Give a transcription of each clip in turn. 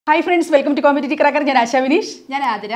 Hi friends welcome to competitive cracker ഞാൻ ആശാ വിനീഷ് ഞാൻ ആതിര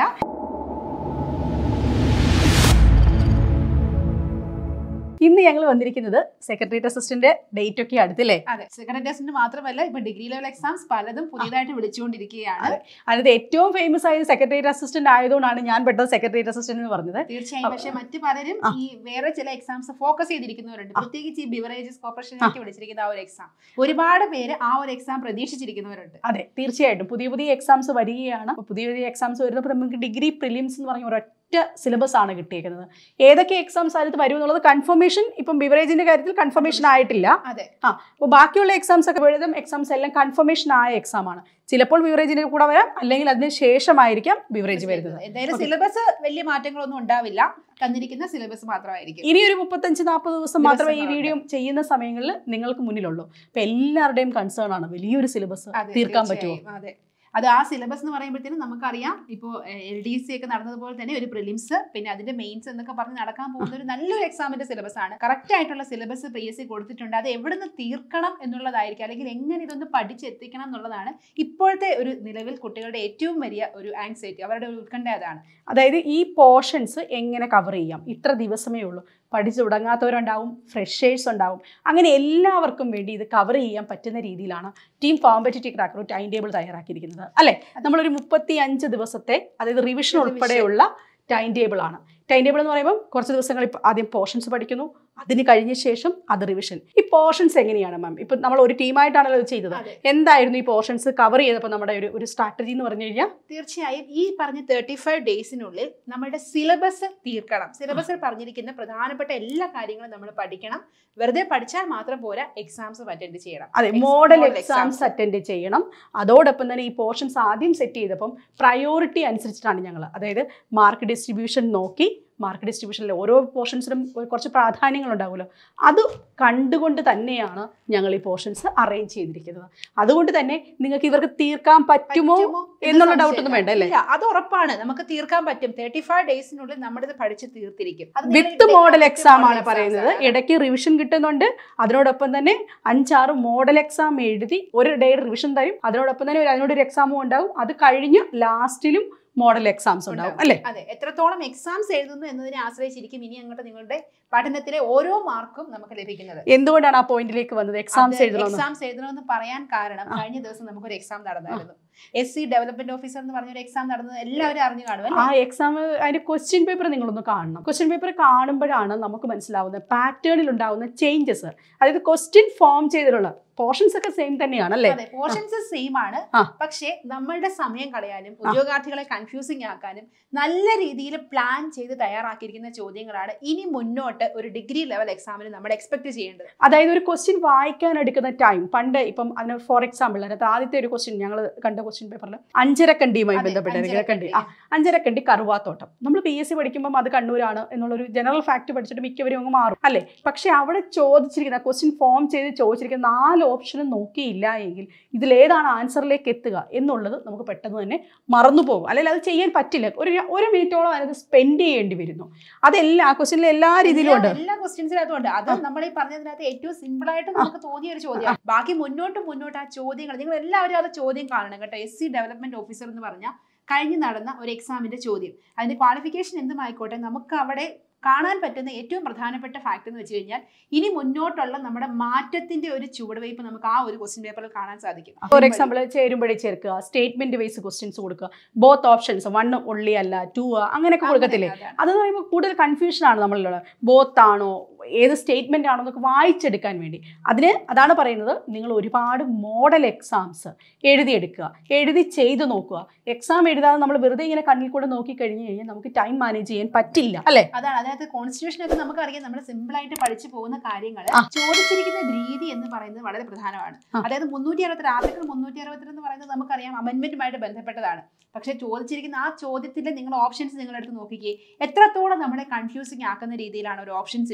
ഇന്ന് ഞങ്ങൾ വന്നിരിക്കുന്നത് സെക്രട്ടേറിയറ്റ് അസിസ്റ്റന്റ് ഡേറ്റ് ഒക്കെ അടുത്തില്ലേ അതെ സെക്കൻഡ് ടെസ്റ്റിന് മാത്രമല്ല ഇപ്പൊ ഡിഗ്രി ലെവൽ എക്സാംസ് പലതും പുതിയതായിട്ട് വിളിച്ചുകൊണ്ടിരിക്കുകയാണ് അതിനകത്ത് ഏറ്റവും ഫേമസ് ആയ സെക്രട്ടേറിയറ്റ് അസിസ്റ്റന്റ് ആയതുകൊണ്ടാണ് ഞാൻ പെട്ടെന്ന് സെക്രട്ടേറിയറ്റ് അസിസ്റ്റന്റ് എന്ന് പറഞ്ഞത് തീർച്ചയായും പക്ഷെ മറ്റു പലരും ആ. ഈ വേറെ ചില എക്സാംസ് ഫോക്കസ് ചെയ്തിരിക്കുന്നവരുണ്ട് പ്രത്യേകിച്ച് ഈ ബിവറേജസ് കോർപ്പറേഷനിലേക്ക് വിളിച്ചിരിക്കുന്ന ആ ഒരു എക്സാം ഒരുപാട് പേര് ആ ഒരു എക്സാം പ്രതീക്ഷിച്ചിരിക്കുന്നവരുണ്ട് അതെ തീർച്ചയായിട്ടും പുതിയ പുതിയ എക്സാംസ് വരികയാണ് അപ്പോൾ പുതിയ പുതിയ എക്സാംസ് വരുന്നപ്പോൾ നമുക്ക് ഡിഗ്രി പ്രിലിംസ് എന്ന് പറഞ്ഞ ഒരൊറ്റ സിലബസ് ആണ് കിട്ടിയേക്കുന്നത് ഏതൊക്കെ എക്സാംസ് അതിനകത്ത് വരും എന്നുള്ളത് കൺഫർമേഷൻ ഇപ്പം ബിവറേജിന്റെ കാര്യത്തിൽ കൺഫർമേഷൻ ആയിട്ടില്ല അതെ ആ അപ്പോൾ ബാക്കിയുള്ള എക്സാംസ് ഒക്കെ എഴുതും എക്സാംസ് എല്ലാം കൺഫർമേഷൻ ആയ എക്സാം ആണ് ചിലപ്പോൾ ബിവറേജിന്റെ കൂടെ വരാം അല്ലെങ്കിൽ അതിന് ശേഷമായിരിക്കും ബിവറേജ് വരുന്നത് എന്തായാലും Okay. സിലബസ് വലിയ മാറ്റങ്ങളൊന്നും ഉണ്ടാവില്ല തന്നിരിക്കുന്ന സിലബസ് മാത്രമായിരിക്കും ഇനി ഒരു മുപ്പത്തഞ്ച് നാൽപ്പത് ദിവസം മാത്രമേ ഈ ദിവസങ്ങളുണ്ട്. വീഡിയോ ചെയ്യുന്ന സമയങ്ങളിൽ നിങ്ങൾക്ക് മുന്നിലുള്ളൂ അപ്പൊ എല്ലാവരുടെയും കൺസേൺ ആണ് വലിയൊരു സിലബസ് അതെ, തീർക്കാൻ പറ്റുമോ തീർച്ചയായും. അതെ അത് ആ സിലബസ് എന്ന് പറയുമ്പോഴത്തേനും നമുക്കറിയാം ഇപ്പോൾ എൽ ഡി സി ഒക്കെ നടന്നതുപോലെ തന്നെ ഒരു പ്രിലിംസ് പിന്നെ അതിന്റെ മെയിൻസ് എന്നൊക്കെ പറഞ്ഞ് നടക്കാൻ പോകുന്ന ഒരു നല്ലൊരു എക്സാമിന്റെ സിലബസ് ആണ് കറക്റ്റ് ആയിട്ടുള്ള സിലബസ് പി എസ് സി കൊടുത്തിട്ടുണ്ട് അത് എവിടെ നിന്ന് തീർക്കണം എന്നുള്ളതായിരിക്കും അല്ലെങ്കിൽ എങ്ങനെ ഇതൊന്ന് പഠിച്ചെത്തിക്കണം എന്നുള്ളതാണ് ഇപ്പോഴത്തെ ഒരു നിലവിൽ കുട്ടികളുടെ ഏറ്റവും വലിയ ഒരു ആൻസൈറ്റി അവരുടെ ഒരു ഉത്കണ്ഠ അതാണ് അതായത് ഈ പോർഷൻസ് എങ്ങനെ കവർ ചെയ്യാം ഇത്ര ദിവസമേ ഉള്ളൂ പഠിച്ചു തുടങ്ങാത്തവരുണ്ടാവും ഫ്രഷേഴ്സ് ഉണ്ടാവും അങ്ങനെ എല്ലാവർക്കും വേണ്ടി ഇത് കവർ ചെയ്യാൻ പറ്റുന്ന രീതിയിലാണ് ടീം കോമ്പറ്റീറ്റീവ് ക്രാക്കർ ഒരു ടൈം ടേബിൾ തയ്യാറാക്കിയിരിക്കുന്നത് അല്ലെ നമ്മളൊരു മുപ്പത്തി അഞ്ച് ദിവസത്തെ അതായത് റിവിഷൻ ഉൾപ്പെടെയുള്ള ടൈം ടേബിൾ ആണ് ടൈം ടേബിൾ എന്ന് പറയുമ്പോൾ കുറച്ച് ദിവസങ്ങൾ ഇപ്പം ആദ്യം പോർഷൻസ് പഠിക്കുന്നു അതിന് കഴിഞ്ഞ ശേഷം അത് റിവിഷൻ ഈ പോർഷൻസ് എങ്ങനെയാണ് മാം ഇപ്പം നമ്മൾ ഒരു ടീമായിട്ടാണല്ലോ ഇത് ചെയ്തത് അതെ. എന്തായിരുന്നു ഈ പോർഷൻസ് കവർ ചെയ്തപ്പോൾ നമ്മുടെ ഒരു ഒരു സ്ട്രാറ്റജി എന്ന് പറഞ്ഞു കഴിഞ്ഞാൽ തീർച്ചയായും ഈ പറഞ്ഞ തേർട്ടി ഫൈവ് ഡേയ്സിനുള്ളിൽ നമ്മുടെ സിലബസ് തീർക്കണം സിലബസിൽ പറഞ്ഞിരിക്കുന്ന പ്രധാനപ്പെട്ട എല്ലാ കാര്യങ്ങളും നമ്മൾ പഠിക്കണം വെറുതെ പഠിച്ചാൽ മാത്രം പോരാ എക്സാംസ് അറ്റൻഡ് ചെയ്യണം അതെ Ex- model model exams exams. Attend ചെയ്യണം അതോടൊപ്പം തന്നെ ഈ പോർഷൻസ് ആദ്യം സെറ്റ് ചെയ്തപ്പം പ്രയോറിറ്റി അനുസരിച്ചിട്ടാണ് ഞങ്ങൾ അതായത് മാർക്ക് ഡിസ്ട്രിബ്യൂഷൻ നോക്കി മാർക്ക് ഡിസ്ട്രിബ്യൂഷനിൽ ഓരോ പോർഷൻസിനും കുറച്ച് പ്രാധാന്യങ്ങൾ ഉണ്ടാവുമല്ലോ അത് കണ്ടുകൊണ്ട് തന്നെയാണ് ഞങ്ങൾ ഈ പോർഷൻസ് അറേഞ്ച് ചെയ്തിരിക്കുന്നത് അതുകൊണ്ട് തന്നെ നിങ്ങൾക്ക് ഇവർക്ക് തീർക്കാൻ പറ്റുമോ പറ്റുമോ എന്ന് എന്നുള്ള സംശയമില്ല. ഡൗട്ട് ഒന്നും വേണ്ട അല്ലേ ഇല്ല, അത് ഉറപ്പാണ് നമുക്ക് തീർക്കാൻ പറ്റും തേർട്ടി ഫൈവ് ഡേയ്സിനുള്ളിൽ നമ്മളിത് പഠിച്ച് തീർത്തിരിക്കും അത് നിങ്ങൾ വിത്ത് ഇവിടെ മോഡൽ with എക്സാം model ആണ് exams പറയുന്നത് ആണ്. ഇടയ്ക്ക് റിവിഷൻ കിട്ടുന്നുണ്ട് അതിനോടൊപ്പം തന്നെ അഞ്ചാറ് മോഡൽ എക്സാം എഴുതി ഒരു ഡേ റിവിഷൻ തരും അതിനോടൊപ്പം തന്നെ ഒരു അതിനോടൊരു എക്സാമും ഉണ്ടാവും അത് കഴിഞ്ഞ് ലാസ്റ്റിലും മോഡൽ എക്സാംസ് ഉണ്ടാവും ഉണ്ടാവും. അല്ലേ അതെ എത്രത്തോളം എക്സാംസ് എഴുതുന്നു എന്നതിനെ ആശ്രയിച്ചിരിക്കും ഇനി അങ്ങോട്ട് നിങ്ങളുടെ പഠനത്തിലെ ഓരോ മാർക്കും നമുക്ക് ലഭിക്കുന്നത് എന്തുകൊണ്ടാണ് ആ പോയിന്റിലേക്ക് വന്നത് എക്സാംസ് എഴുതണമെന്ന് എക്സാംസ് എഴുതണമെന്ന് പറയാൻ കാരണം കഴിഞ്ഞ ദിവസം നമുക്കൊരു എക്സാം നടന്നായിരുന്നു എസ് സി ഡെവലപ്മെന്റ് ഓഫീസർ എന്ന് പറഞ്ഞൊരു എക്സാം നടന്നത് എല്ലാവരും അറിഞ്ഞു കാണും ആ എക്സാം അതിന്റെ ക്വസ്റ്റ്യൻ പേപ്പർ നിങ്ങളൊന്ന് കാണണം ക്വസ്റ്റ്യൻ പേപ്പർ കാണുമ്പോഴാണ് നമുക്ക് മനസ്സിലാവുന്നത് പാറ്റേണിൽ ഉണ്ടാവുന്ന ചേഞ്ചസ് അതായത് ക്വസ്റ്റ്യൻ ഫോം ചെയ്തിട്ടുള്ള പോർഷൻസ് ഒക്കെ സെയിം തന്നെയാണ് അല്ലേ അതെ പോർഷൻസ് സെയിം ആണ് ആ. പക്ഷേ നമ്മളുടെ സമയം കളയാനും ഉദ്യോഗാർത്ഥികളെ കൺഫ്യൂസിംഗ് ആക്കാനും നല്ല രീതിയിൽ പ്ലാൻ ചെയ്ത് തയ്യാറാക്കിയിരിക്കുന്ന ചോദ്യങ്ങളാണ് ഇനി മുന്നോട്ട് ഒരു ഡിഗ്രി ലെവൽ എക്സാമിന് നമ്മൾ എക്സ്പെക്ട് ചെയ്യേണ്ടത് അതായത് ഒരു ക്വസ്റ്റ്യൻ വായിക്കാൻ എടുക്കുന്ന ടൈം പണ്ട് ഇപ്പം അതിന് ഫോർ എക്സാമ്പിൾ അതിനകത്ത് ആദ്യത്തെ ഒരു ക്വസ്റ്റ്യൻ ഞങ്ങൾ കണ്ട ക്വസ്റ്റ്യൻ പേപ്പറിൽ അഞ്ചരക്കണ്ടിയുമായി അതെ, ബന്ധപ്പെട്ട അഞ്ചരക്കണ്ടി. ആ അഞ്ചരക്കണ്ടി കറുവാത്തോട്ടം നമ്മൾ പി എസ് സി പഠിക്കുമ്പോൾ അത് കണ്ണൂരാണ് എന്നുള്ളൊരു ജനറൽ ഫാക്ട് പഠിച്ചിട്ട് മിക്കവരും അങ്ങ് മാറും അല്ലേ പക്ഷെ അവിടെ ചോദിച്ചിരിക്കുന്ന ക്വസ്റ്റ്യൻ ഫോം ചെയ്ത് ചോദിച്ചിരിക്കുന്ന നാല് ഓപ്ഷനും നോക്കിയില്ല എങ്കിൽ ഇതിലേതാണ് ആൻസറിലേക്ക് എത്തുക എന്നുള്ളത് നമുക്ക് പെട്ടെന്ന് തന്നെ മറന്നു പോകും അല്ലെങ്കിൽ അത് ചെയ്യാൻ പറ്റില്ല ഒരു ഒരു മിനിറ്റോളം അതിനകത്ത് സ്പെൻഡ് ചെയ്യേണ്ടി വരുന്നു അതെല്ലാം ആ ക്വസ്റ്റ്യനിൽ എല്ലാ രീതിയിലും ഉണ്ട് എല്ലാ- എല്ലാ ക്വസ്റ്റ്യൻസിനകത്തും ഉണ്ട് അത് നമ്മൾ ഈ പറഞ്ഞതിനകത്ത് ഏറ്റവും സിമ്പിൾ ആയിട്ട് നമുക്ക് തോന്നിയ ഒരു ചോദ്യമാണ് ബാക്കി മുന്നോട്ട് മുന്നോട്ട് ആ ചോദ്യങ്ങൾ നിങ്ങൾ എല്ലാവരും അത് ചോദ്യം കാണണം കേട്ടോ എസ് സി ഡെവലപ്മെന്റ് ഓഫീസർ എന്ന് പറഞ്ഞാൽ കഴിഞ്ഞ് നടന്ന ഒരു എക്സാമിന്റെ ചോദ്യം അതിന്റെ ക്വാളിഫിക്കേഷൻ എന്തുമായിക്കോട്ടെ നമുക്ക് അവിടെ കാണാൻ പറ്റുന്ന ഏറ്റവും പ്രധാനപ്പെട്ട ഫാക്ട് എന്ന് വെച്ച് കഴിഞ്ഞാൽ ഇനി മുന്നോട്ടുള്ള നമ്മുടെ മാറ്റത്തിന്റെ ഒരു ചുവടുവയ്പ് നമുക്ക് ആ ഒരു ക്വസ്റ്റ്യൻ പേപ്പറിൽ കാണാൻ സാധിക്കും ഫോർ എക്സാമ്പിൾ ചേരുമ്പോഴേ ചേർക്കുക സ്റ്റേറ്റ്മെന്റ് വൈസ് ക്വസ്റ്റ്യൻസ് കൊടുക്കുക ബോത്ത് ഓപ്ഷൻസ് വൺ ഉള്ളി അല്ല ടു അങ്ങനെയൊക്കെ കൊടുക്കത്തില്ലേ അതാണ്. അതെന്ന് പറയുമ്പോൾ കൂടുതൽ കൺഫ്യൂഷൻ ആണ് നമ്മളുള്ളത് ബോത്ത് ആണോ ഏത് സ്റ്റേറ്റ്മെന്റ് ആണോ എന്നൊക്കെ വായിച്ചെടുക്കാൻ വേണ്ടി അതിന് അതാണ് പറയുന്നത് നിങ്ങൾ ഒരുപാട് മോഡൽ എക്സാംസ് എഴുതിയെടുക്കുക എഴുതി ചെയ്ത് നോക്കുക എക്സാം എഴുതാതെ നമ്മൾ വെറുതെ ഇങ്ങനെ കണ്ണിൽ കൂടെ നോക്കി കഴിഞ്ഞ് കഴിഞ്ഞാൽ നമുക്ക് ടൈം മാനേജ് ചെയ്യാൻ പറ്റില്ല അല്ലേ അതാണ് അതിനകത്ത് കോൺസ്റ്റിറ്റ്യൂഷൻ ഒക്കെ നമുക്കറിയാം നമ്മൾ സിമ്പിൾ ആയിട്ട് പഠിച്ചു പോകുന്ന കാര്യങ്ങൾ ആ. ചോദിച്ചിരിക്കുന്ന രീതി എന്ന് പറയുന്നത് വളരെ പ്രധാനമാണ് ആ. അതായത് മുന്നൂറ്റി അറുപത്തി ആർട്ടിക്കിൾ മുന്നൂറ്റി അറുപത്തി എന്ന് പറയുന്നത് നമുക്കറിയാം അമെന്റ്മെന്റുമായിട്ട് ബന്ധപ്പെട്ടതാണ് പക്ഷെ ചോദിച്ചിരിക്കുന്ന ആ ചോദ്യത്തിലെ നിങ്ങൾ ഓപ്ഷൻസ് നിങ്ങൾ എടുത്ത് നോക്കിക്കേ എത്രത്തോളം നമ്മളെ കൺഫ്യൂസിങ് ആക്കുന്ന രീതിയിലാണ് ഒരു ഓപ്ഷൻസ് ഇട്ടിരിക്കുന്നത്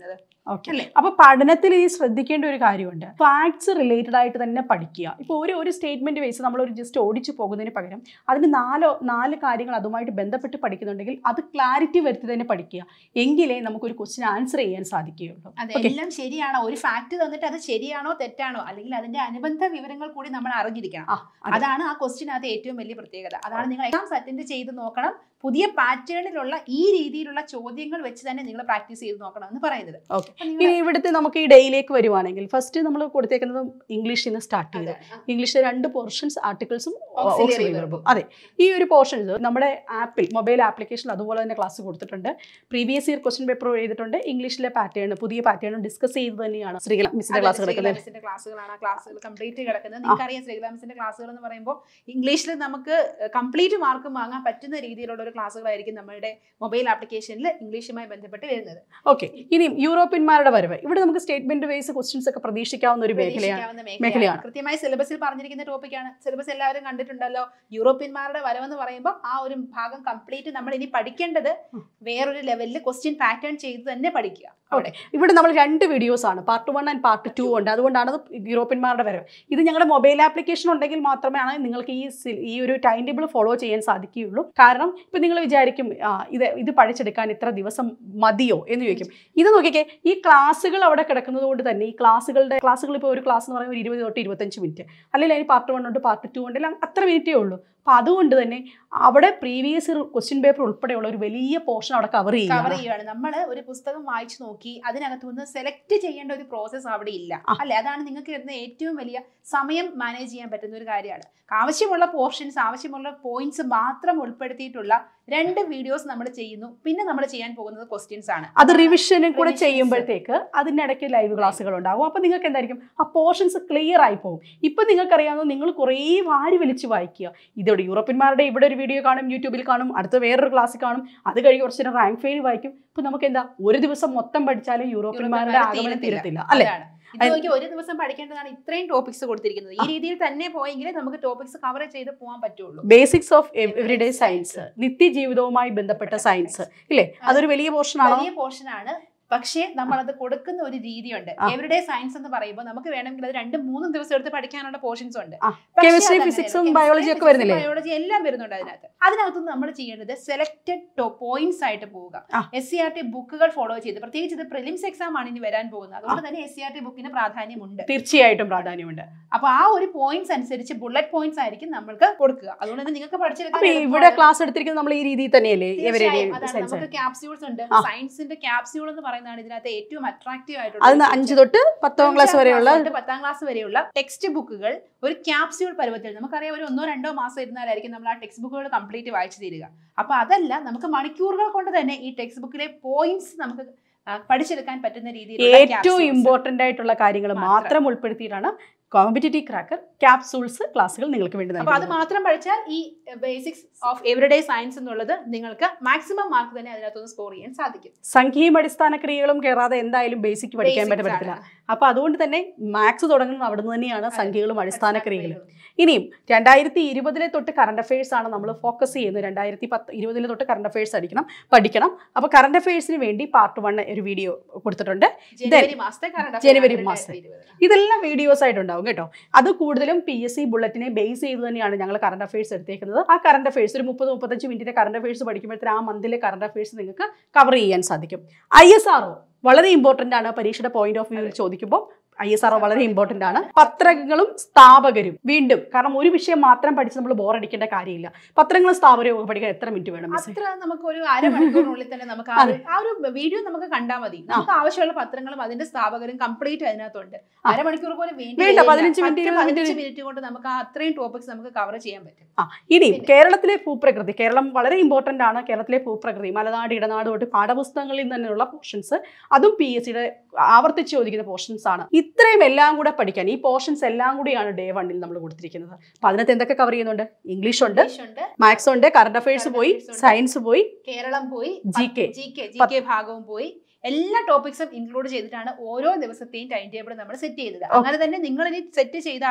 പറയുന്നത് ഓക്കെ അല്ലേ? അപ്പൊ പഠനത്തിൽ ഈ ശ്രദ്ധിക്കേണ്ട ഒരു കാര്യമുണ്ട് ഫാക്ട്സ് റിലേറ്റഡ് ആയിട്ട് തന്നെ പഠിക്കുക ഇപ്പോൾ ഒരു ഒരു സ്റ്റേറ്റ്മെന്റ് വെച്ച് നമ്മൾ ഒരു ജസ്റ്റ് ഓടിച്ചു പോകുന്നതിന് പകരം അതിന് നാലോ നാല് കാര്യങ്ങൾ അതുമായിട്ട് ബന്ധപ്പെട്ട് പഠിക്കുന്നുണ്ടെങ്കിൽ അത് ക്ലാരിറ്റി വരുത്തി തന്നെ പഠിക്കുക എങ്കിലേ നമുക്കൊരു ക്വസ്റ്റ്യൻ ആൻസർ ചെയ്യാൻ സാധിക്കുകയുള്ളൂ Okay. അതെല്ലാം ശരിയാണോ ഒരു ഫാക്ട് തന്നിട്ട് അത് ശരിയാണോ തെറ്റാണോ അല്ലെങ്കിൽ അതിന്റെ അനുബന്ധ വിവരങ്ങൾ കൂടി നമ്മൾ അറിഞ്ഞിരിക്കണം ആ, അതെ. അതാണ് ആ ക്വസ്റ്റിനകത്ത് ഏറ്റവും വലിയ പ്രത്യേകത അതാണ് നിങ്ങൾ എക്സാംസ് അറ്റൻഡ് ചെയ്ത് നോക്കണം പുതിയ പാറ്റേണിലുള്ള ഈ രീതിയിലുള്ള ചോദ്യങ്ങൾ വെച്ച് തന്നെ നിങ്ങൾ പ്രാക്ടീസ് ചെയ്ത് നോക്കണം എന്ന് പറയുന്നത് Okay. അപ്പൊ നിങ്ങൾ- ഇനി ഇവിടുത്തെ നമുക്ക് ഈ ഡേയിലേക്ക് വരുവാണെങ്കിൽ ഫസ്റ്റ് നമ്മൾ കൊടുത്തേക്കുന്നത് ഇംഗ്ലീഷിൽ നിന്ന് സ്റ്റാർട്ട് ചെയ്ത് അതാണ്. ആ. ഇംഗ്ലീഷിലെ രണ്ട് പോർഷൻസ് ആർട്ടിക്കിൾസും Auxiliary auxiliary verb. verb. അതെ ഈ ഒരു പോർഷൻസ് നമ്മുടെ ആപ്പിൽ മൊബൈൽ ആപ്ലിക്കേഷൻ അതുപോലെ തന്നെ ക്ലാസ് കൊടുത്തിട്ടുണ്ട് പ്രീവിയസ് ഇയർ ക്വസ്റ്റ്യൻ പേപ്പർ ചെയ്തിട്ടുണ്ട് ഇംഗ്ലീഷിലെ പാറ്റേൺ പുതിയ പാറ്റേൺ ഡിസ്കസ് ചെയ്ത് തന്നെയാണ് ശ്രീകല മിസ്സിന്റെ അതെ, ക്ലാസ് ശ്രീകല കിടക്കുന്നത് മിസ്സിന്റെ ക്ലാസ്സുകളാണ് ആ ക്ലാസ്സുകൾ കംപ്ലീറ്റ് കിടക്കുന്നത് നിങ്ങൾക്കറിയാം ശ്രീകല മിസ്സിന്റെ ക്ലാസ്സുകൾ എന്ന് പറയുമ്പോൾ ഇംഗ്ലീഷിൽ നമുക്ക് കംപ്ലീറ്റ് മാർക്ക് വാങ്ങാൻ പറ്റുന്ന രീതിയിലുള്ള ഒരു ക്ലാസ്സുകളായിരിക്കും നമ്മുടെ മൊബൈൽ ആപ്ലിക്കേഷനിൽ ഇംഗ്ലീഷുമായി ബന്ധപ്പെട്ട് വരുന്നത് ഓക്കെ ഇനി യൂറോപ്യന്മാരുടെ വരവ് ഇവിടെ നമുക്ക് സ്റ്റേറ്റ്മെന്റ് വൈസ് ക്വസ്റ്റ്യൻസ് ഒക്കെ പ്രതീക്ഷിക്കാവുന്ന ഒരു മേഖലയാണ് പ്രതീക്ഷിക്കാവുന്ന മേഖലയാണ്. മേഖലയാണ് കൃത്യമായി സിലബസിൽ പറഞ്ഞിരിക്കുന്ന ടോപ്പിക്കാണ് സിലബസ് എല്ലാവരും കണ്ടിട്ടുണ്ടല്ലോ യൂറോപ്യന്മാരുടെ വരവെന്ന് പറയുമ്പോൾ ആ ഒരു ഭാഗം കംപ്ലീറ്റ് നമ്മൾ ഇനി പഠിക്കേണ്ടത് വേറൊരു ലെവലിൽ ക്വസ്റ്റ്യൻ പാറ്റേൺ ചെയ്ത് തന്നെ പഠിക്കുക അവിടെ ഇവിടെ നമ്മൾ രണ്ട് വീഡിയോസ് ആണ് part one and part two ഉണ്ട് അതുകൊണ്ടാണ് അത് യൂറോപ്യന്മാരുടെ വരവ് ഇത് ഞങ്ങളുടെ മൊബൈൽ ആപ്ലിക്കേഷൻ ഉണ്ടെങ്കിൽ മാത്രമാണ് നിങ്ങൾക്ക് ഈ സി- ഈ ഒരു ടൈം ടേബിൾ ഫോളോ ചെയ്യാൻ സാധിക്കുകയുള്ളൂ കാരണം ഇപ്പം നിങ്ങൾ വിചാരിക്കും ആ, ഇത് ഇത് പഠിച്ചെടുക്കാൻ ഇത്ര ദിവസം മതിയോ എന്ന് ചോദിക്കും ഇത് നോക്കിക്കേ ഈ ക്ലാസ്സുകൾ അവിടെ കിടക്കുന്നത് കൊണ്ട് തന്നെ ഈ ക്ലാസ്സുകളുടെ ക്ലാസ്സുകൾ ഇപ്പോൾ ഒരു ക്ലാസ് എന്ന് പറയുമ്പോൾ ഒരു ഇരുപത് തൊട്ട് ഇരുപത്തഞ്ച് മിനിറ്റ് അല്ലെങ്കിൽ അതിന് പാർട്ട് വൺ ഉണ്ട് പാർട്ട് ടു ഉണ്ട് എല്ലാം അത്ര മിനിറ്റേ ഉള്ളൂ അപ്പോൾ അതുകൊണ്ട് തന്നെ അവിടെ പ്രീവിയസ് ക്വസ്റ്റ്യൻ പേപ്പർ ഉൾപ്പെടെയുള്ള ഒരു വലിയ പോർഷൻ അവിടെ കവർ കവർ ചെയ്യുക ചെയ്യുകയാണ് നമ്മൾ ഒരു പുസ്തകം വായിച്ചു നോക്കി അതിനകത്തുനിന്ന് സെലക്ട് ചെയ്യേണ്ട ഒരു പ്രോസസ്സ് അവിടെ ഇല്ല ആ. അല്ലെ അതാണ് നിങ്ങൾക്ക് വരുന്ന ഏറ്റവും വലിയ സമയം മാനേജ് ചെയ്യാൻ പറ്റുന്ന ഒരു കാര്യമാണ് ആവശ്യമുള്ള പോർഷൻസ് ആവശ്യമുള്ള പോയിന്റ്സ് മാത്രം ഉൾപ്പെടുത്തിയിട്ടുള്ള രണ്ട് വീഡിയോസ് നമ്മൾ ചെയ്യുന്നു പിന്നെ നമ്മൾ ചെയ്യാൻ പോകുന്നത് ക്വസ്റ്റ്യൻസ് ആണ് അത് റിവിഷനും കൂടെ Revisions. ചെയ്യുമ്പോഴത്തേക്ക് അതിനിടയ്ക്ക് ലൈവ് ക്ലാസ്സുകൾ ഉണ്ടാകും അപ്പോൾ നിങ്ങൾക്ക് എന്തായിരിക്കും ആ പോർഷൻസ് ക്ലിയർ ആയി പോകും ഇപ്പം നിങ്ങൾക്കറിയാവുന്ന നിങ്ങൾ കുറേ വാരി വലിച്ച് വായിക്കുക ഇതോടെ യൂറോപ്യന്മാരുടെ ഇവിടെ ഒരു വീഡിയോ കാണും യൂട്യൂബിൽ കാണും അടുത്ത വേറൊരു ക്ലാസ്സിൽ കാണും അത് കഴിഞ്ഞ് കുറച്ച് നേരം റാങ്ക് ഫെയിൽ വായിക്കും ഇപ്പം നമുക്ക് എന്താ ഒരു ദിവസം മൊത്തം പഠിച്ചാലും യൂറോപ്യന്മാരുടെ യൂറോപ്യന്മാരുടെ ആഗമനം തീരത്തില്ല. തീരത്തില്ല അല്ലെ അതാണ് ഇത് നോക്കി ഒരു ദിവസം പഠിക്കേണ്ടതാണ് ഇത്രയും ടോപ്പിക്സ് കൊടുത്തിരിക്കുന്നത് ഈ രീതിയിൽ തന്നെ പോയെങ്കിലേ നമുക്ക് ടോപ്പിക്സ് കവർ ചെയ്ത് പോകാൻ പറ്റുള്ളൂ ബേസിക്സ് ഓഫ് എവറിഡേ സയൻസ് നിത്യജീവിതവുമായി ബന്ധപ്പെട്ട സയൻസ് ഇല്ലേ അതൊരു വലിയ പോർഷൻ ആണോ വലിയ പോർഷൻ ആണ് പക്ഷേ നമ്മൾ അത് കൊടുക്കുന്ന ഒരു രീതിയുണ്ട് ആ. എവറിഡേ സയൻസ് എന്ന് പറയുമ്പോൾ നമുക്ക് വേണമെങ്കിൽ അത് രണ്ടും മൂന്നും ദിവസം എടുത്ത് പഠിക്കാനുള്ള പോർഷൻസ് ഉണ്ട് ആ. പക്ഷേ Chemistry, അതങ്ങനെയല്ല. physics ഉം Chemistry, biology ഒക്കെ physics, വരുന്നില്ലേ? biology എല്ലാം വരുന്നുണ്ട് അതിനകത്ത് അതിനകത്ത് നമ്മൾ ചെയ്യേണ്ടത് സെലക്ടഡ് പോയിന്റ്സ് ആയിട്ട് പോവുക ആ. എസ് സി ആർ ടി ബുക്കുകൾ ഫോളോ ചെയ്ത് പ്രത്യേകിച്ച് ഇത് പ്രിലിംസ് എക്സാം ആണ് ഇനി വരാൻ പോകുന്നത് അതുകൊണ്ട് തന്നെ എസ് സി ആർ ടി ബുക്കിന് പ്രാധാന്യമുണ്ട് തീർച്ചയായിട്ടും പ്രാധാന്യമുണ്ട് അപ്പൊ ആ ഒരു പോയിന്റ്സ് അനുസരിച്ച് ബുള്ളറ്റ് പോയിന്റ്സ് ആയിരിക്കും നമ്മൾക്ക് കൊടുക്കുക അതുകൊണ്ട് തന്നെ നിങ്ങൾക്ക് പഠിച്ചെടുക്കാൻ അപ്പൊ ഇവിടെ എളുപ്പമാണ്. ക്ലാസ് എടുത്തിരിക്കുന്നത് നമ്മൾ ഈ രീതിയിൽ തന്നെയല്ലേ എവറിഡേ തീർച്ചയായും അതാണ് സയൻസ് നമുക്ക് ക്യാപ്സ്യൂൾസ് ഉണ്ട് ആ. സയൻസിന്റെ ക്യാപ്സ്യൂൾ എന്ന് പറയുന്നതാണ് ഇതിനകത്ത് ഏറ്റവും അട്രാക്റ്റീവ് അത് ആയിട്ടുള്ള അഞ്ച് തൊട്ട് പത്താം ക്ലാസ് വരെയുള്ള തൊട്ട് പത്താം ക്ലാസ് വരെയുള്ള ടെക്സ്റ്റ് ബുക്കുകൾ ഒരു ക്യാപ്സ്യൂൾ പരുവത്തിൽ നമുക്കറിയാം ഒരു ഒന്നോ രണ്ടോ മാസം ഇരുന്നാലായിരിക്കും നമ്മൾ ആ ടെക്സ്റ്റ് ബുക്കുകൾ കംപ്ലീറ്റ് വായിച്ചു തീരുക അപ്പൊ അതല്ല നമുക്ക് മണിക്കൂറുകൾ കൊണ്ട് തന്നെ ഈ ടെക്സ്റ്റ് ബുക്കിലെ പോയിന്റ്സ് നമുക്ക് ആ, പഠിച്ചെടുക്കാൻ പറ്റുന്ന രീതിയിലുള്ള ഏറ്റവും capsules. ഇമ്പോർട്ടന്റ് ആയിട്ടുള്ള കാര്യങ്ങൾ മാത്രം. മാത്രം ഉൾപ്പെടുത്തിയിട്ടാണ് കോമ്പറ്റേറ്റീവ് ക്രാക്കർ ക്യാപ്സൂൾസ് ക്ലാസ്സുകൾ നിങ്ങൾക്ക് വേണ്ടി അപ്പൊ അത് നൽകുന്നത് മാത്രം പഠിച്ചാൽ ഈ ബേസിക്സ് ഓഫ് എവറിഡേ സയൻസ് എന്നുള്ളത് നിങ്ങൾക്ക് മാക്സിമം മാർക്ക് തന്നെ അതിനകത്തൊന്ന് സ്കോർ ചെയ്യാൻ സാധിക്കും സംഖ്യയും അടിസ്ഥാന ക്രിയകളും കയറാതെ എന്തായാലും ബേസിക് പഠിക്കാൻ Basics പറ്റ- പറ്റത്തില്ല ആണ്. അപ്പൊ അതുകൊണ്ട് തന്നെ മാത്സ് തുടങ്ങുന്നത് അവിടെ നിന്ന് തന്നെയാണ് അതെ. സംഖ്യകളും അടിസ്ഥാന ക്രിയകളും ക്രിയകളും. ഇനിയും രണ്ടായിരത്തി ഇരുപതിലെ തൊട്ട് കറണ്ട് അഫയേഴ്സ് ആണ് നമ്മൾ ഫോക്കസ് ചെയ്യുന്നത് രണ്ടായിരത്തി പത്ത് ഇരുപതിലെ തൊട്ട് കറണ്ട് അഫയേഴ്സ് അടിക്കണം പഠിക്കണം അപ്പോൾ കറണ്ട് അഫയേഴ്സിന് വേണ്ടി പാർട്ട് വൺ ഒരു വീഡിയോ കൊടുത്തിട്ടുണ്ട് ജനുവരി മാസത്തെ current ജനുവരി affairs മാസത്തെ. 2020. ഇതെല്ലാം വീഡിയോസ് ആയിട്ടുണ്ടാവും കേട്ടോ അത് കൂടുതലും പി എസ് സി ബുള്ളറ്റിനെ ബേസ് ചെയ്ത് തന്നെയാണ് ഞങ്ങൾ കറണ്ട് അഫയേഴ്സ് എടുത്തേക്കുന്നത് ആ കറണ്ട് അഫയേഴ്സ് ഒരു മുപ്പത് മുപ്പത്തഞ്ച് മിനിറ്റിന്റെ കറണ്ട് അഫയേഴ്സ് പഠിക്കുമ്പോഴത്തേന് ആ മന്തിലെ കറണ്ട് അഫയേഴ്സ് നിങ്ങൾക്ക് കവർ ചെയ്യാൻ സാധിക്കും ഐ എസ് ആർ വളരെ ഇമ്പോർട്ടന്റ് ആണ് പരീക്ഷയുടെ പോയിന്റ് ഓഫ് വ്യൂവിൽ ചോദിക്കുമ്പോൾ ഐ എസ് ആർ വളരെ ഇമ്പോർട്ടന്റ് ആണ് പത്രങ്ങളും സ്ഥാപകരും വീണ്ടും കാരണം ഒരു വിഷയം മാത്രം പഠിച്ച് നമ്മൾ ബോറടിക്കേണ്ട കാര്യമില്ല പത്രങ്ങളും സ്ഥാപകരും ഒക്കെ പഠിക്കാൻ എത്ര മിനിറ്റ് വേണം മിസ് അത്ര നമുക്ക് ഒരു അരമണിക്കൂറിനുള്ളിൽ തന്നെ നമുക്ക് ആ ഒരു- ആ ഒരു വീഡിയോ നമുക്ക് കണ്ടാൽ മതി നമുക്ക് ആവശ്യമുള്ള പത്രങ്ങളും അതിന്റെ സ്ഥാപകരും കംപ്ലീറ്റ് അതിനകത്തുണ്ട് അരമണിക്കൂർ പോലും വേണ്ടി വേണ്ട, വരില്ല. പതിനഞ്ച് മിനിറ്റ്, പത്ത് ഇരുപത് പതിനഞ്ച് മിനിറ്റ് കൊണ്ട് നമുക്ക് ആ അത്രയും ടോപ്പിക്സ് നമുക്ക് കവർ ചെയ്യാൻ പറ്റും ആ ഇനി കേരളത്തിലെ ഭൂപ്രകൃതി കേരളം വളരെ ഇമ്പോർട്ടന്റ് ആണ് കേരളത്തിലെ ഭൂപ്രകൃതി മലനാട് ഇടനാട് തൊട്ട് പാഠപുസ്തകങ്ങളിൽ തന്നെയുള്ള പോർഷൻസ് അതും പി എസ് സിയുടെ ആവർത്തിച്ച് ചോദിക്കുന്ന പോർഷൻസ് ആണ് ഇത്രയും എല്ലാം കൂടെ പഠിക്കാൻ ഈ പോർഷൻസ് എല്ലാം കൂടിയാണ് ഡേ വണ്ണിൽ നമ്മൾ കൊടുത്തിരിക്കുന്നത് അപ്പൊ അതിനകത്ത് എന്തൊക്കെ കവർ ചെയ്യുന്നുണ്ട് ഇംഗ്ലീഷ് ഉണ്ട് ഇംഗ്ലീഷ് ഉണ്ട് മാത്സ് ഉണ്ട് കറണ്ട് അഫയേഴ്സ് Current പോയി affairs ഉണ്ട്. സയൻസ് പോയി കേരളം പോയി G K G K G K ഭാഗവും പോയി എല്ലാ ടോപ്പിക്സും ഇൻക്ലൂഡ് ചെയ്തിട്ടാണ് ഓരോ ദിവസത്തെയും ടൈം ടേബിൾ നമ്മൾ സെറ്റ് ചെയ്തത് അങ്ങനെ തന്നെ നിങ്ങൾ ഇനി സെറ്റ് ചെയ്താലും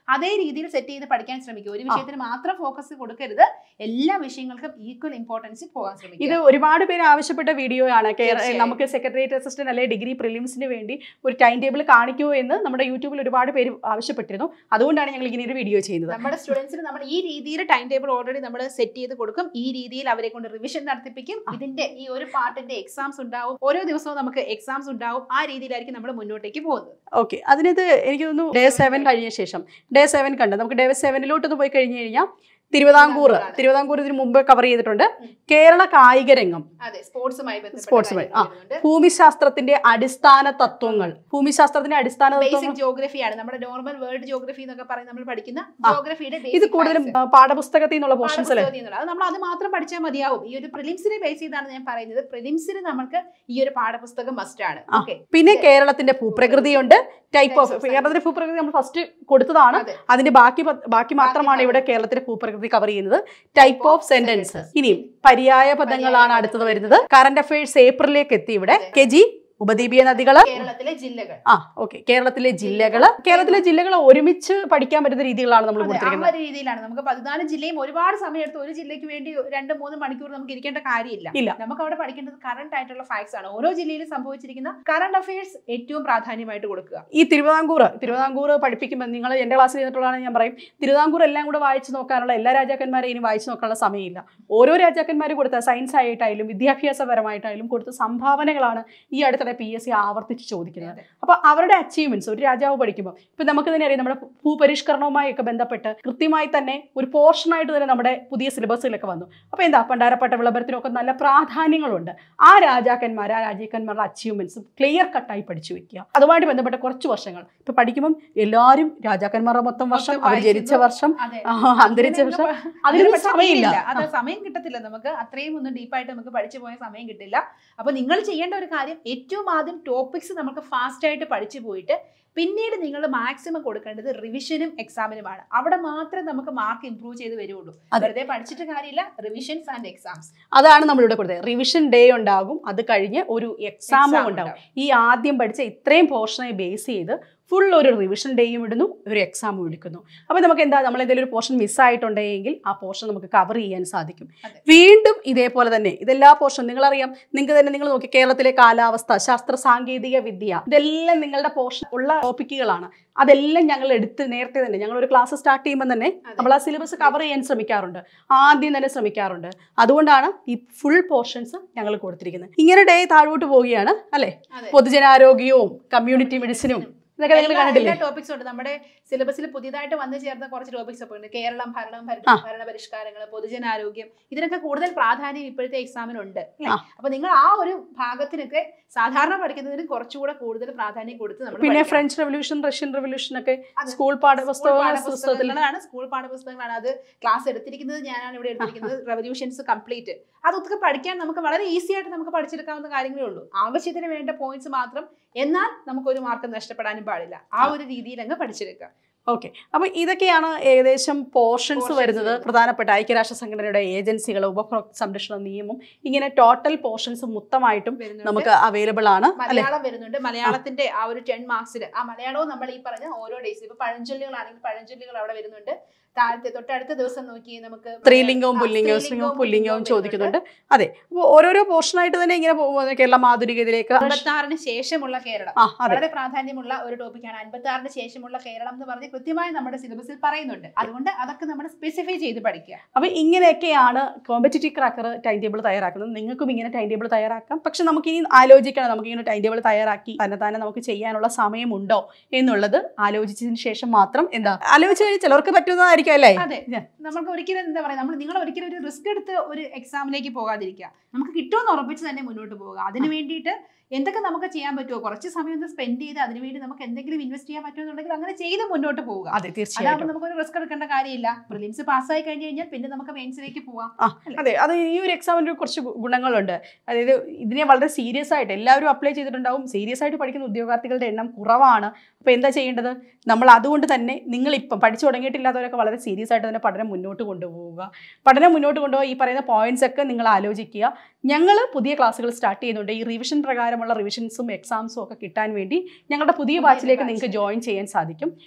അതേ രീതിയിൽ സെറ്റ് ചെയ്ത് പഠിക്കാൻ ശ്രമിക്കുക ഒരു വിഷയത്തിന് മാത്രം ഫോക്കസ് കൊടുക്കരുത് എല്ലാ വിഷയങ്ങൾക്കും ഈക്വൽ ഇമ്പോർട്ടൻസ് പോകാൻ ഇത് ശ്രമിക്കുക ഒരുപാട് പേര് ആവശ്യപ്പെട്ട വീഡിയോ ആണ് കേര- തീർച്ചയായും. നമുക്ക് സെക്രട്ടേറിയറ്റ് അസിസ്റ്റന്റ് അല്ലെങ്കിൽ ഡിഗ്രി പ്രിലിംസിന് വേണ്ടി ഒരു ടൈം ടേബിൾ കാണിക്കുമോ എന്ന് നമ്മുടെ യൂട്യൂബിൽ ഒരുപാട് പേര് ആവശ്യപ്പെട്ടിരുന്നു അതുകൊണ്ടാണ് ഞങ്ങൾ ഇങ്ങനെ ഒരു വീഡിയോ ചെയ്യുന്നത് നമ്മുടെ സ്റ്റുഡൻസിന് നമ്മൾ ഈ രീതിയിൽ ടൈം ടേബിൾ ഓൾറെഡി നമ്മൾ സെറ്റ് ചെയ്ത് കൊടുക്കും ഈ രീതിയിൽ അവരെ കൊണ്ട് റിവിഷൻ നടത്തിപ്പിക്കും ഇതിന്റെ ഈ ഒരു പാർട്ടിന്റെ എക്സാംസ് ഉണ്ടാവും ഓരോ ദിവസവും നമുക്ക് എക്സാംസ് ഉണ്ടാവും ആ രീതിയിലായിരിക്കും നമ്മൾ മുന്നോട്ടേക്ക് പോകുന്നത് ഓക്കെ അതിനകത്ത് എനിക്ക് തോന്നുന്നു ഡേ സെവൻ കഴിഞ്ഞ ശേഷം ഡേ സെവൻ കണ്ട് നമുക്ക് ഡേ സെവനിലോട്ടൊന്ന് പോയി കഴിഞ്ഞ് കഴിഞ്ഞാൽ തിരുവിതാംകൂർ തിരുവിതാംകൂറാണ്. തിരുവിതാംകൂർ ഇതിന് മുമ്പ് കവർ ചെയ്തിട്ടുണ്ട് കേരള കായിക രംഗം അതെ സ്പോർട്സുമായി സ്പോർട്സുമായി, ആ. ഭൂമിശാസ്ത്രത്തിന്റെ അടിസ്ഥാന തത്വങ്ങൾ ഭൂമിശാസ്ത്രത്തിന്റെ അടിസ്ഥാന തത്വങ്ങൾ ബേസിക് ജോഗ്രഫിയാണ് നമ്മുടെ നോർമൽ വേൾഡ് ജോഗ്രഫി എന്നൊക്കെ പറയും നമ്മൾ പഠിക്കുന്ന ആ. ജോഗ്രഫിയുടെ ഇത് കൂടുതലും ആ, പാഠപുസ്തകത്തിൽ നിന്നുള്ള പോർഷൻസ് അല്ലേ അത് നമ്മൾ അത് മാത്രം പഠിച്ചാൽ മതിയാവും ഈ ഒരു പ്രിലിംസിനെ ബേസ് ചെയ്താണ് ഞാൻ പറയുന്നത് പ്രിലിംസിന് നമുക്ക് ഈ ഒരു പാഠപുസ്തകം മസ്റ്റ് ആണ് ആ. ഓക്കെ പിന്നെ കേരളത്തിന്റെ ഭൂപ്രകൃതിയുണ്ട് ടൈപ്പ് Types ഓഫ് of കേരളത്തിന്റെ ഭൂപ്രകൃതി നമ്മൾ ഫസ്റ്റ് കൊടുത്തതാണ് അതെ. അതിന്റെ ബാക്കി പ- ബാക്കി മാത്രമാണ് ഇവിടെ കേരളത്തിന്റെ ഭൂപ്രകൃതി കവർ ചെയ്യുന്നത് ടൈപ്പ് ഓഫ് സെന്റൻസ് ഇനിയും പര്യായ പദങ്ങളാണ് അടുത്തത് വരുന്നത് കറന്റ് അഫയേഴ്സ് ഏപ്രിലേക്ക് എത്തി ഇവിടെ കെ ജി ഉപദ്വീപീയ നദികള് കേരളത്തിലെ ജില്ലകൾ ആ ഓക്കെ കേരളത്തിലെ ജില്ലകള് കേരളത്തിലെ ജില്ലകൾ ഒരുമിച്ച് പഠിക്കാൻ പറ്റുന്ന രീതികളാണ് നമ്മൾ അതെ, ആ കൊടുത്തിരിക്കുന്നത് ഒരു രീതിയിലാണ് നമുക്ക് പതിനാല് ജില്ലയും ഒരുപാട് സമയം എടുത്ത് ഒരു ജില്ലയ്ക്ക് വേണ്ടി രണ്ട് മൂന്ന് മണിക്കൂർ നമുക്ക് ഇരിക്കേണ്ട കാര്യമില്ല ഇല്ല. നമുക്ക് അവിടെ പഠിക്കേണ്ടത് കറണ്ട് ആയിട്ടുള്ള ഫാക്ട്സ് ആണ് ഓരോ ജില്ലയിലും സംഭവിച്ചിരിക്കുന്ന കറണ്ട് അഫയേഴ്സ് ഏറ്റവും പ്രാധാന്യമായിട്ട് കൊടുക്കുക ഈ തിരുവിതാംകൂർ തിരുവിതാംകൂർ പഠിപ്പിക്കുമ്പോൾ നിങ്ങൾ എൻ്റെ ക്ലാസ്സിൽ ചെയ്തിട്ടുള്ളതാണ് ഞാൻ പറയും തിരുവിതാംകൂർ എല്ലാം കൂടെ വായിച്ചു നോക്കാനുള്ള എല്ലാ രാജാക്കന്മാരെയും ഇനി വായിച്ചു നോക്കാനുള്ള സമയമില്ല ഓരോ രാജാക്കന്മാർ കൊടുത്ത സയൻസ് ആയിട്ടായാലും വിദ്യാഭ്യാസപരമായിട്ടായാലും കൊടുത്ത സംഭാവനകളാണ് ഈ അടുത്തിടെ പി എസ് സി ആവർത്തിച്ച് ചോദിക്കുന്നത് അതെ. അപ്പോൾ അവരുടെ അച്ചീവ്മെന്റ്സ് ഒരു രാജാവ് പഠിക്കുമ്പോൾ ഇപ്പം നമുക്ക് തന്നെ അറിയാം നമ്മുടെ ഭൂപരിഷ്കരണവുമായി ഒക്കെ ബന്ധപ്പെട്ട് കൃത്യമായി തന്നെ ഒരു പോർഷനായിട്ട് തന്നെ നമ്മുടെ പുതിയ സിലബസിലൊക്കെ വന്നു അപ്പോൾ എന്താ പണ്ടാരപ്പെട്ട വിളംബരത്തിനൊക്കെ നല്ല പ്രാധാന്യങ്ങളുണ്ട് ആ രാജാക്കന്മാർ ആ രാജാക്കന്മാരുടെ അച്ചീവ്മെന്റ്സും ക്ലിയർ കട്ടായി പഠിച്ചു വെക്കുക അതുമായിട്ട് ബന്ധപ്പെട്ട കുറച്ച് വർഷങ്ങൾ ഇപ്പൊ പഠിക്കുമ്പം എല്ലാവരും രാജാക്കന്മാരുടെ മൊത്തം വർഷം മൊത്തം അവർ ജനിച്ച വായിക്കുന്നു. വർഷം അതെ ആ, അന്തരിച്ച അങ്ങനെ വർഷം ഒന്നും അതിനൊന്നും പഠിച്ചാൽ സമയമില്ല തീരില്ല. അത് സമയം കിട്ടത്തില്ല നമുക്ക് അത്രയും ഒന്നും ഡീപ്പായിട്ട് നമുക്ക് പഠിച്ചു പോയ സമയം കിട്ടില്ല അപ്പൊ നിങ്ങൾ ചെയ്യേണ്ട ഒരു കാര്യം ഏറ്റവും ആദ്യം ടോപ്പിക്സ് നമുക്ക് ഫാസ്റ്റ് ആയിട്ട് പഠിച്ചു പോയിട്ട് പിന്നീട് നിങ്ങൾ മാക്സിമം കൊടുക്കേണ്ടത് റിവിഷനും എക്സാമിനുമാണ് അവിടെ മാത്രമേ നമുക്ക് മാർക്ക് ഇംപ്രൂവ് ചെയ്ത് വരുള്ളൂ അതെ. വെറുതെ പഠിച്ചിട്ട് കാര്യമില്ല റിവിഷൻസ് ആൻഡ് എക്സാംസ് അതാണ് നമ്മളിവിടെ കൊടുത്തത് റിവിഷൻ ഡേ ഉണ്ടാകും അത് കഴിഞ്ഞ് ഒരു എക്സാമും ഉണ്ടാവും ഈ ആദ്യം പഠിച്ച ഇത്രയും പോർഷനെ ബേസ് ചെയ്ത് ഫുൾ ഒരു റിവിഷൻ ഡേയും ഇടുന്നു ഒരു എക്സാമും എടുക്കുന്നു അപ്പോൾ നമുക്ക് എന്താ നമ്മൾ എന്തെങ്കിലും ഒരു പോർഷൻ മിസ്സായിട്ടുണ്ടെങ്കിൽ ആ പോർഷൻ നമുക്ക് കവർ ചെയ്യാൻ സാധിക്കും അതെ. വീണ്ടും ഇതേപോലെ തന്നെ ഇതെല്ലാ പോർഷൻ നിങ്ങളറിയാം നിങ്ങൾക്ക് തന്നെ നിങ്ങൾ നോക്കി കേരളത്തിലെ കാലാവസ്ഥ ശാസ്ത്ര സാങ്കേതിക വിദ്യ ഇതെല്ലാം നിങ്ങളുടെ പോർഷൻ ഉള്ള ടോപ്പിക്കുകളാണ് അതെല്ലാം ഞങ്ങൾ എടുത്ത് നേരത്തെ തന്നെ ഞങ്ങൾ ഒരു ക്ലാസ് സ്റ്റാർട്ട് ചെയ്യുമ്പോൾ തന്നെ അതെ. നമ്മൾ ആ സിലബസ് കവർ ചെയ്യാൻ ശ്രമിക്കാറുണ്ട് ആദ്യം തന്നെ ശ്രമിക്കാറുണ്ട് അതുകൊണ്ടാണ് ഈ ഫുൾ പോർഷൻസ് ഞങ്ങൾ കൊടുത്തിരിക്കുന്നത് ഇങ്ങനെ ഡേ താഴോട്ട് പോവുകയാണ് അല്ലേ അതെ. പൊതുജനാരോഗ്യവും കമ്മ്യൂണിറ്റി മെഡിസിനും ഇതൊക്കെ നിങ്ങൾ എല്ലാ- കണ്ടിട്ടില്ലേ എല്ലാ ടോപ്പിക്സും ഉണ്ട് നമ്മുടെ സിലബസിൽ പുതിയതായിട്ട് വന്നു ചേർന്ന കുറച്ച് ടോപ്പിക്സ് ഒക്കെ ഉണ്ട് കേരളം ഭരണം ഭര- ആ. ഭരണ പരിഷ്കാരങ്ങൾ പൊതുജനാരോഗ്യം ഇതിനൊക്കെ കൂടുതൽ പ്രാധാന്യം ഇപ്പോഴത്തെ എക്സാമിനുണ്ട് അല്ലേ ആ. അപ്പൊ നിങ്ങൾ ആ ഒരു ഭാഗത്തിനൊക്കെ സാധാരണ പഠിക്കുന്നതിന് കുറച്ചുകൂടെ കൂടുതൽ പ്രാധാന്യം കൊടുത്ത് നമ്മൾ പിന്നെ പഠിക്കണം. ഫ്രഞ്ച് റെവല്യൂഷൻ റഷ്യൻ റെവല്യൂഷൻ ഒക്കെ അത് സ്കൂൾ സ്കൂൾ പാഠപുസ്തക പുസ്തകത്തിൽ പാഠപുസ്തകങ്ങളാണ് സ്കൂൾ പാഠപുസ്തകങ്ങളാണ് അത് ക്ലാസ് എടുത്തിരിക്കുന്നത് ഞാനാണ് ഇവിടെ എടുത്തിരിക്കുന്നത് റെവല്യൂഷൻസ് കംപ്ലീറ്റ് അതൊക്കെ പഠിക്കാൻ നമുക്ക് വളരെ ഈസി ആയിട്ട് നമുക്ക് പഠിച്ചെടുക്കാവുന്ന കാര്യങ്ങളേ ഉള്ളൂ ആവശ്യത്തിന് വേണ്ട പോയിന്റ്സ് മാത്രം എന്നാൽ നമുക്ക് ഒരു മാർക്ക് നഷ്ടപ്പെടാനും പാടില്ല ആ ഒരു രീതിയിൽ അങ്ങ് പഠിച്ചെടുക്കുക ഓക്കെ അപ്പൊ ഇതൊക്കെയാണ് ഏകദേശം പോർഷൻസ് Portions വരുന്നത് വരുന്നത്. പ്രധാനപ്പെട്ട ഐക്യരാഷ്ട്ര സംഘടനയുടെ ഏജൻസികൾ ഉപഭോക്തൃ സംരക്ഷണ നിയമം ഇങ്ങനെ ടോട്ടൽ പോർഷൻസ് മൊത്തമായിട്ടും വരുന്നുണ്ട്. നമുക്ക് അവൈലബിൾ ആണ് അല്ലെ മലയാളം വരുന്നുണ്ട് മലയാളത്തിന്റെ ആ ഒരു ടെൻ മാർക്സിൽ ആ മലയാളവും നമ്മൾ ഈ പറഞ്ഞ ഓരോ ഡേയ്സ് ഇപ്പൊ പഴഞ്ചൊല്ലുകളാണെങ്കിൽ പഴഞ്ചൊല്ലുകൾ അവിടെ വരുന്നുണ്ട് താഴത്തെ തൊട്ടടുത്ത ദിവസം നോക്കി നമുക്ക് സ്ത്രീലിംഗവും ആ, പുല്ലിംഗവും സ്ത്രീലിംഗവും സ്ത്രീലിംഗവും പുല്ലിംഗവും വരുന്നുണ്ട്. ചോദിക്കുന്നുണ്ട് അതെ അപ്പോൾ ഓരോരോ പോർഷനായിട്ട് തന്നെ ഇങ്ങനെ പോകുന്നത് കേരള മാധുരികതയിലേക്ക് അമ്പത്തി ആറിന് ശേഷമുള്ള കേരളം ആ അതെ വളരെ പ്രാധാന്യമുള്ള ഒരു ടോപ്പിക്കാണ് അൻപത്തി ആറിന് ശേഷമുള്ള കേരളം എന്ന് പറഞ്ഞ് കൃത്യമായി നമ്മുടെ സിലബസിൽ പറയുന്നുണ്ട് അതുകൊണ്ട് അതൊക്കെ നമ്മൾ സ്പെസിഫൈ ചെയ്ത് പഠിക്കുക അപ്പോൾ ഇങ്ങനെയൊക്കെയാണ് കോമ്പറ്റീറ്റീവ് ക്രാക്കർ ടൈം ടേബിൾ തയ്യാറാക്കുന്നത് നിങ്ങൾക്കും ഇങ്ങനെ ടൈം ടേബിൾ തയ്യാറാക്കാം പക്ഷെ നമുക്ക് ഇനി ആലോചിക്കണം നമുക്ക് ഇങ്ങനെ ടൈം ടേബിൾ തയ്യാറാക്കി തന്നെ തന്നെ നമുക്ക് ചെയ്യാനുള്ള സമയമുണ്ടോ എന്നുള്ളത് ആലോചിച്ചതിന് ശേഷം മാത്രം എന്താ ആലോചിച്ച് കഴിഞ്ഞാൽ ചിലർക്ക് പറ്റുന്നതായിരിക്കും അല്ലേ അതെ നമുക്ക് ഒരിക്കലും എന്താ പറയാ നമ്മൾ നിങ്ങൾ ഒരിക്കലും ഒരു റിസ്ക് എടുത്ത് ഒരു എക്സാമിലേക്ക് പോകാതിരിക്കുക നമുക്ക് കിട്ടുമെന്ന് ഉറപ്പിച്ച് തന്നെ മുന്നോട്ട് പോവുക അതിന് വേണ്ടിയിട്ട് എന്തൊക്കെ നമുക്ക് ചെയ്യാൻ പറ്റുമോ കുറച്ച് സമയം ഒന്ന് സ്പെൻഡ് ചെയ്ത് അതിനുവേണ്ടി നമുക്ക് എന്തെങ്കിലും ഇൻവെസ്റ്റ് ചെയ്യാൻ പറ്റുമെന്നുണ്ടെങ്കിൽ അങ്ങനെ ചെയ്ത് മുന്നോട്ട് പോവുക അതെ അതാകുമ്പോൾ തീർച്ചയായിട്ടും നമുക്കൊരു റിസ്ക് എടുക്കേണ്ട കാര്യമില്ല പ്രിലിംസ് പാസ്സായി കഴിഞ്ഞ് കഴിഞ്ഞാൽ പിന്നെ നമുക്ക് മെയിൻസിലേക്ക് പോവാം ആ അതെ അത് ഈ ഒരു എക്സാമിന് കുറച്ച് ഗു- ഗുണങ്ങളുണ്ട് അതായത് ഇതിനെ വളരെ സീരിയസ് ആയിട്ട് എല്ലാവരും അപ്ലൈ ചെയ്തിട്ടുണ്ടാവും സീരിയസ് ആയിട്ട് പഠിക്കുന്ന ഉദ്യോഗാർത്ഥികളുടെ എണ്ണം കുറവാണ് അപ്പോൾ എന്താ ചെയ്യേണ്ടത് നമ്മൾ അതുകൊണ്ട് തന്നെ നിങ്ങളിപ്പം പഠിച്ചു തുടങ്ങിയിട്ടില്ലാത്തവരൊക്കെ വളരെ സീരിയസ് ആയിട്ട് തന്നെ പഠനം മുന്നോട്ട് കൊണ്ടുപോവുക പഠനം മുന്നോട്ട് കൊണ്ടുപോകുക ഈ പറയുന്ന പോയിന്റ്സ് ഒക്കെ നിങ്ങൾ ആലോചിക്കുക ഞങ്ങൾ പുതിയ ക്ലാസ്സുകൾ സ്റ്റാർട്ട് ചെയ്യുന്നുണ്ട് ഈ റിവിഷൻ പ്രകാരമുള്ള റിവിഷൻസും എക്സാംസും ഒക്കെ കിട്ടാൻ വേണ്ടി ഞങ്ങളുടെ പുതിയ പുതിയ ബാച്ചിലേക്ക് batch. നിങ്ങൾക്ക് ജോയിൻ ചെയ്യാൻ സാധിക്കും അപ്പോൾ അവിടെ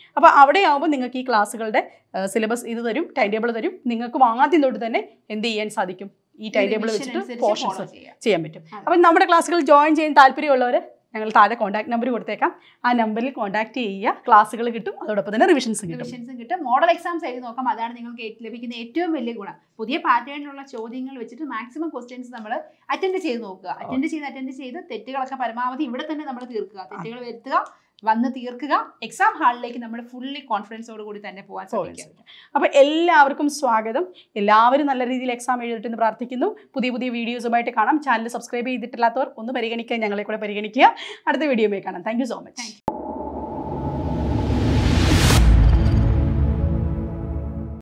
അവിടെ ആകുമ്പോൾ നിങ്ങൾക്ക് ഈ ക്ലാസ്സുകളുടെ സിലബസ് ഇത് തരും ടൈം ടേബിൾ തരും നിങ്ങൾക്ക് ആദ്യം തൊട്ട് തന്നെ എന്ത് ചെയ്യാൻ സാധിക്കും ഈ ടൈം ടേബിൾ വെച്ചിട്ട് പോർഷൻസ് ചെയ്യാൻ പറ്റും അതെ. അപ്പം നമ്മുടെ ക്ലാസ്സുകൾ ജോയിൻ ചെയ്യാൻ താല്പര്യമുള്ളവർ ഞങ്ങൾ താഴെ കോൺടാക്ട് നമ്പർ കൊടുത്തേക്കാം ആ നമ്പറിൽ കോൺടാക്ട് ചെയ്യുക ക്ലാസ്സുകൾ കിട്ടും അതോടൊപ്പം തന്നെ റിവിഷൻസ് കിട്ടും റിവിഷൻസും കിട്ടും മോഡൽ എക്സാംസ് എഴുതി നോക്കാം അതാണ് നിങ്ങൾക്ക് ഏറ്റ് ലഭിക്കുന്ന ഏറ്റവും വലിയ ഗുണം പുതിയ പാറ്റേണിലുള്ള ചോദ്യങ്ങൾ വെച്ചിട്ട് മാക്സിമം ക്വസ്റ്റ്യൻസ് നമ്മൾ അറ്റൻഡ് ചെയ്ത് നോക്കുക അറ്റൻഡ് ചെയ്ത് അറ്റൻഡ് ചെയ്ത് തെറ്റുകളൊക്കെ പരമാവധി ഇവിടെ തന്നെ നമ്മൾ തീർക്കുക തെറ്റുകൾ വരുത്തുക വന്ന് തീർക്കുക എക്സാം ഹാളിലേക്ക് നമ്മൾ ഫുള്ളി കോൺഫിഡൻസോട് കൂടി തന്നെ പോകാൻ ശ്രമിക്കുക അപ്പോൾ എല്ലാവർക്കും സ്വാഗതം എല്ലാവരും നല്ല രീതിയിൽ എക്സാം എഴുതിട്ടെന്ന് പ്രാർത്ഥിക്കുന്നു പുതിയ പുതിയ വീഡിയോസുമായിട്ട് കാണാം ചാനൽ സബ്സ്ക്രൈബ് ചെയ്തിട്ടില്ലാത്തവർ ഒന്ന് പരിഗണിക്കുക ഞങ്ങളെ കൂടെ പരിഗണിക്കുക അടുത്ത വീഡിയോയിൽ കാണാം താങ്ക് യു സോ മച്ച്